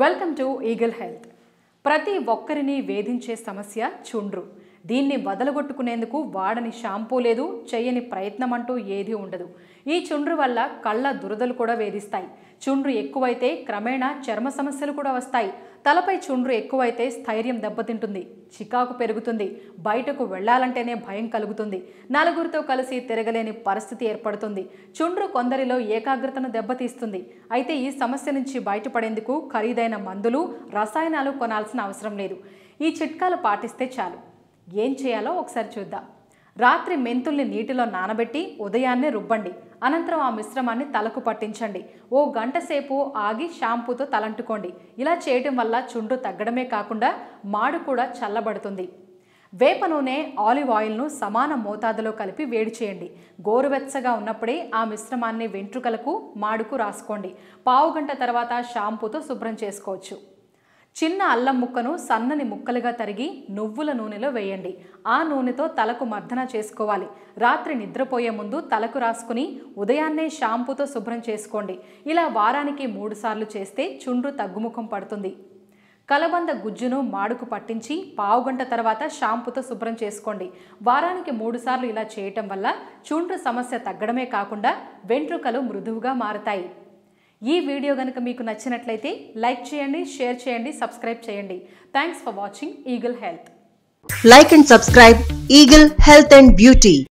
Welcome to eagle health ప్రతి ఒక్కరిని వేధించే సమస్య చుండ్రు దీన్ని వదలగొట్టుకునేందుకు వాడని షాంపూ లేదు చేయని ప్రయత్నం అంటూ ఏదీ ఉండదు ఈ చుండ్రు వల్ల కళ్ళ దురదలు కూడా వేధిస్తాయి చుండ్రు ఎక్కువైతే క్రమేణా చర్మ సమస్యలు కూడా వస్తాయి తలపై చుండ్రు ఎక్కువైతే స్థైర్యం దెబ్బతింటుంది చికాకు పెరుగుతుంది బయటకు వెళ్ళాలంటేనే భయం కలుగుతుంది నలుగురితో కలిసి తిరగలేని పరిస్థితి ఏర్పడుతుంది చుండ్రు కొందరిలో ఏకాగ్రతను దెబ్బతీస్తుంది అయితే ఈ సమస్య నుంచి బయటపడేందుకు ఖరీదైన మందులు రసాయనాలు కొనాల్సిన అవసరం లేదు ఈ చిట్కాలు పాటిస్తే చాలు ఏం చేయాలో ఒకసారి చూద్దాం రాత్రి మెంతుల్ని నీటిలో నానబెట్టి ఉదయాన్నే రుబ్బండి అనంతరం ఆ మిశ్రమాన్ని తలకు పట్టించండి ఓ గంట సేపు ఆగి షాంపూతో తలంటుకోండి ఇలా చేయడం వల్ల చుండ్రు తగ్గడమే కాకుండా మాడు కూడా చల్లబడుతుంది వేప నూనె ఆలివ్ ఆయిల్ను సమాన మోతాదులో కలిపి వేడి చేయండి గోరువెచ్చగా ఉన్నప్పుడే ఆ మిశ్రమాన్ని వెంట్రుకలకు మాడుకు రాసుకోండి పావు గంట తర్వాత షాంపూతో శుభ్రం చేసుకోవచ్చు చిన్న అల్లం ముక్కను సన్నని ముక్కలుగా తరిగి నువ్వుల నూనెలో వేయండి ఆ నూనెతో తలకు మర్దన చేసుకోవాలి రాత్రి నిద్రపోయే ముందు తలకు రాసుకుని ఉదయాన్నే షాంపూతో శుభ్రం చేసుకోండి ఇలా వారానికి మూడు సార్లు చేస్తే చుండ్రు తగ్గుముఖం పడుతుంది కలబంద గుజ్జును మాడుకు పట్టించి పావుగంట తర్వాత షాంపూతో శుభ్రం చేసుకోండి వారానికి మూడు సార్లు ఇలా చేయటం వల్ల చుండ్రు సమస్య తగ్గడమే కాకుండా వెంట్రుకలు మృదువుగా మారతాయి ఈ వీడియో కనుక మీకు నచ్చినట్లయితే లైక్ చేయండి షేర్ చేయండి సబ్స్క్రైబ్ చేయండి thanks for watching Eagle health Like and subscribe Eagle Health and Beauty.